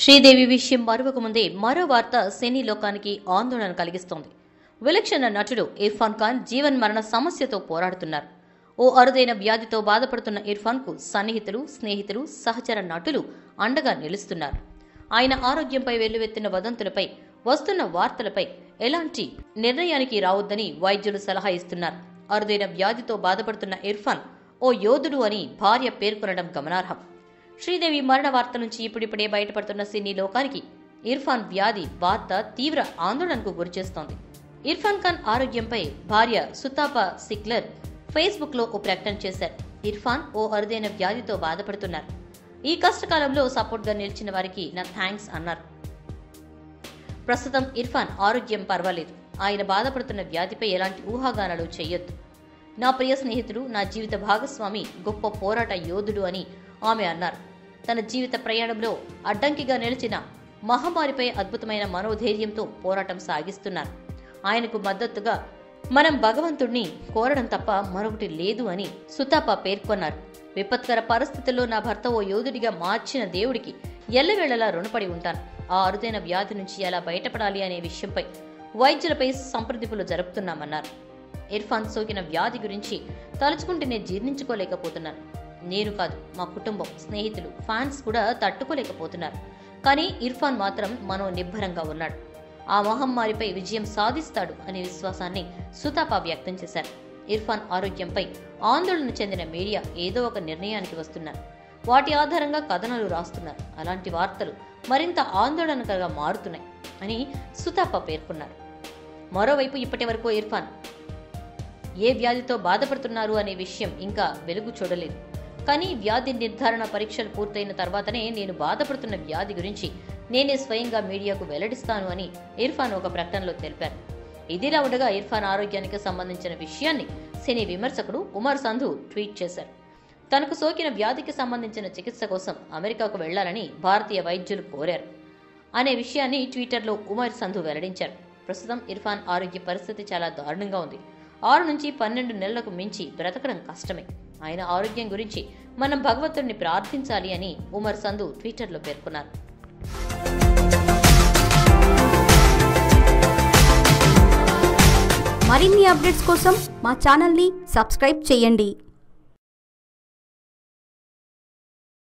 శ్రీదేవి విషయం మరొక ముందే మరో వార్త సినీ లోకానికి ఆందోళన కలిగిస్తోంది విలక్షణ నటుడు ఇర్ఫాన్ ఖాన్ జీవన్ మరణ సమస్యతో పోరాడుతున్నారు ఓ అరుదైన వ్యాధితో బాధపడుతున్న ఇర్ఫాన్ కు సన్నిహితులు స్నేహితులు సహచర నటులు అండగా నిలుస్తున్నారు ఆయన ఆరోగ్యంపై వెల్లువెత్తిన వదంతులపై వస్తున్న వార్తలపై ఎలాంటి నిర్ణయానికి రావద్దని వైద్యులు సలహా ఇస్తున్నారు అరుదైన వ్యాధితో బాధపడుతున్న ఇర్ఫాన్ ఓ యోధుడు అని భార్య పేర్కొనడం గమనార్హం శ్రీదేవి మరణ వార్త నుంచి ఇప్పుడిప్పుడే బయటపడుతున్న సినీ లోకానికి ఇర్ఫాన్ వ్యాధి వార్త తీవ్ర ఆందోళనకు గురిచేస్తోంది ఇర్ఫాన్ ఖాన్ ఆరోగ్యంపై భార్య సుతాపా సిక్లర్ ఫేస్బుక్ లో ఓ ప్రకటన చేశారు ఇర్ఫాన్ ఓ అరుదైన వ్యాధితో బాధపడుతున్నారు ఈ కష్టకాలంలో సపోర్ట్ గా నిలిచిన వారికి నా థ్యాంక్స్ అన్నారు ప్రస్తుతం ఇర్ఫాన్ ఆరోగ్యం పర్వాలేదు ఆయన బాధపడుతున్న వ్యాధిపై ఎలాంటి ఊహాగానాలు చేయొద్దు నా ప్రియ స్నేహితుడు నా జీవిత భాగస్వామి గొప్ప పోరాట యోధుడు అని ఆమె అన్నారు తన జీవిత ప్రయాణంలో అడ్డంకిగా నిలిచిన మహమ్మారిపై అద్భుతమైన మనోధైర్యంతో పోరాటం సాగిస్తున్నారు ఆయనకు మద్దతుగా మనం భగవంతుణ్ణి కోరడం తప్ప మరొకటి లేదు అని సుతాప పేర్కొన్నారు విపత్కర పరిస్థితుల్లో నా భర్త ఓ యోధుడిగా మార్చిన దేవుడికి ఎల్లవేళలా రుణపడి ఉంటాను ఆ అరుదైన వ్యాధి నుంచి ఎలా బయటపడాలి అనే విషయంపై వైద్యులపై సంప్రదింపులు జరుపుతున్నామన్నారు ఇర్ఫాన్ సోకిన వ్యాధి గురించి తలుచుకుంటేనే జీర్ణించుకోలేకపోతున్నాను నేను కాదు మా కుటుంబం స్నేహితులు ఫ్యాన్స్ కూడా తట్టుకోలేకపోతున్నారు కానీ ఇర్ఫాన్ మాత్రం మనో నిబ్బరంగా ఉన్నాడు ఆ మహమ్మారిపై విజయం సాధిస్తాడు అనే విశ్వాసాన్ని సుతాపా వ్యక్తం చేశారు ఇర్ఫాన్ ఆరోగ్యంపై ఆందోళన చెందిన మీడియా ఏదో ఒక నిర్ణయానికి వస్తున్నారు వాటి ఆధారంగా కథనాలు రాస్తున్నారు అలాంటి వార్తలు మరింత ఆందోళనకరంగా మారుతున్నాయి అని సుతాపా పేర్కొన్నారు మరోవైపు ఇప్పటి వరకు ఇర్ఫాన్ ఏ వ్యాధితో బాధపడుతున్నారు అనే విషయం ఇంకా వెలుగు చూడలేదు కానీ వ్యాధి నిర్ధారణ పరీక్షలు పూర్తయిన తర్వాతనే నేను బాధపడుతున్న వ్యాధి గురించి నేనే స్వయంగా మీడియాకు వెల్లడిస్తాను అని ఇర్ఫాన్ ఒక ప్రకటనలో తెలిపారు ఇదిలా ఉండగా ఇర్ఫాన్ ఆరోగ్యానికి సంబంధించిన విషయాన్ని సినీ విమర్శకుడు ఉమర్ సంధు ట్వీట్ చేశారు తనకు సోకిన వ్యాధికి సంబంధించిన చికిత్స కోసం అమెరికాకు వెళ్లాలని భారతీయ వైద్యులు కోరారు అనే విషయాన్ని ట్విట్టర్లో ఉమర్ సంధు వెల్లడించారు ప్రస్తుతం ఇర్ఫాన్ ఆరోగ్య పరిస్థితి చాలా దారుణంగా ఉంది ఆరు నుంచి పన్నెండు నెలలకు మించి బ్రతకడం కష్టమే ఆయన ఆరోగ్యం గురించి మనం భగవంతుడిని ప్రార్థించాలి అని ఉమర్ సంధు ట్విట్టర్లో పేర్కొన్నారు మరిన్ని అప్డేట్స్ కోసం మా ఛానల్ని సబ్స్క్రైబ్ చేయండి